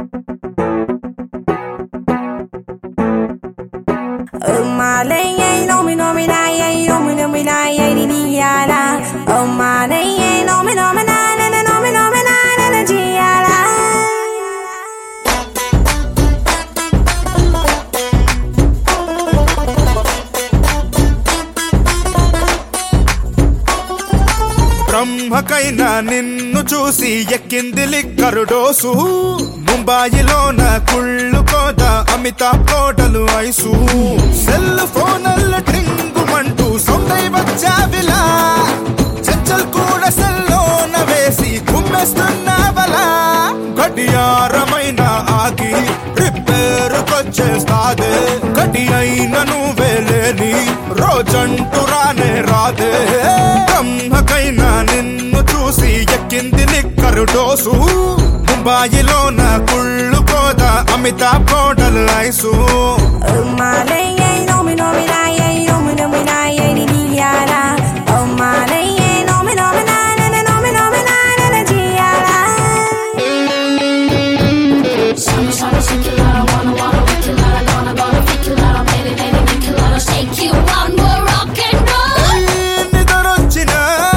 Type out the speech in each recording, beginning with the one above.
Oh my lay, ain't no me, no me, lie, ain't no me, no me, lie, ain't ni yala. Oh my lay, ain't no me, no me, lie, na na no me, no me, lie, na na yala. బ్రహ్మకైనా నిన్ను చూసి ఎక్కింది liquor dose ముంబాయిలోన కుళ్ళు కోద అమితాబ్ కోటలు ice cell ఫోనల్ల ట్రింగుమంటూ సొంతై వచ్చావిలా చెంచల్ కూడా సెల్లోన వేసి కుమ్మేస్తున్నావలా గడియారమైన ఆగి రిపేరుకొచ్చేస్తాదే గడి అయిన నువ్వే లేని రోజంటూ రానే రాదే బ్రహ్మకైనా నిన్ను చూసి ఎక్కింది నిక్కరు డోసు ముంబాయిలోన కుళ్ళు కోద అమితాబ్ కోటలు ice Oh my lay, ain't no me, no me, lie, ain't no me, no me, lie, ain't ni yala. Oh my lay, ain't no me, no me, lie, na na no me, no me, lie, na na yala. Shama shama shake it out, I wanna wanna wake it out, I gonna gonna freak it out, baby baby make it out, shake you one more rock and roll. నిద్రొచ్చిన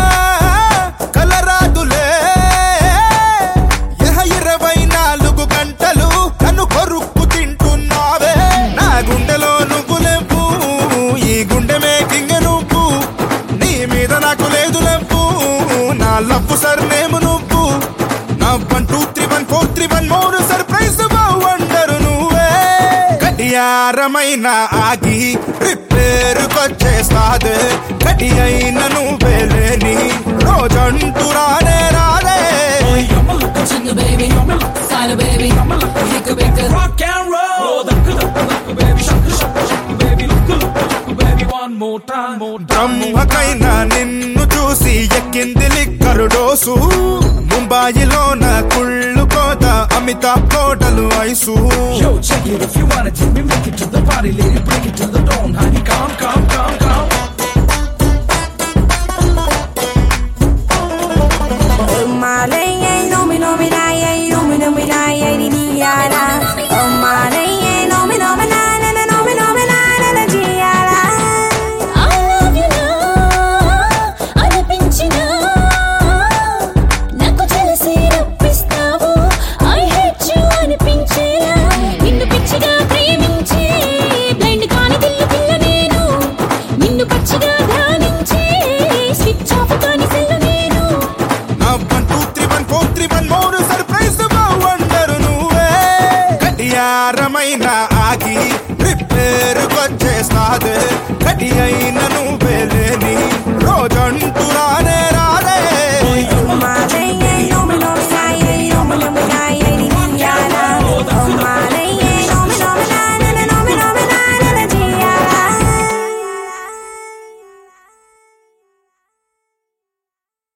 కలరాదులే ఇహ ఇరవై నాలుగు గంటలు నన్ను కొరుక్కు తింటున్నావే నా గుండెలో నువ్వు లేవు ఈ గుండె మేకింగ్ నువ్వు నీ మీద నాకు లేదు లేవు నా లవ్వు సర్నేము నువ్వు నా one two three one four three one మూడు సర్ప్రైజ్ వండరు నువ్వే గడియారమైన ఆగి రిపేరుకొచ్చేస్తాదే గడి అయిన నువ్వే లేని రోజంటూ రానే రాదే I'ma look at you, baby. I'ma look at baby. I'ma look at hick baby. Rock and roll. Look, look, look, baby. Shaka, shaka, shaka, baby. Look, look, look, baby. One more time, more time. బ్రహ్మకైనా నిన్ను చూసి ఎక్కింది liquor dose ముంబాయిలోన కుళ్ళు కోత అమితాబ్ కోటలు ice Yo, check it if you wanna take me, make it to the party, lady. Break it to the dawn, honey. Come, come, come, come. Oh my lay, ain't no me, no me, lie, ain't no me, no me, lie, ain't ni yala. Oh my lay, ain't no me, no me, lie, na na no me, no me, lie, na na yala. I love you now, అనిపించినా నాకు తెలిసి రప్పిస్తావు I hate you అనిపించేలా నిన్ను పిచ్చిగా ప్రేమించి blind కాని దిల్లు పిల్ల నేను నిన్ను పచ్చిగా ధ్యానించి స్విచ్ ఆఫ్ కాని సెల్లు నేను నా one two three one four three one మూడు సర్ప్రైజ్ వండరు నువ్వే గడియారమైన ఆగి రిపేరుకొచ్చేస్తాదే గడి అయిన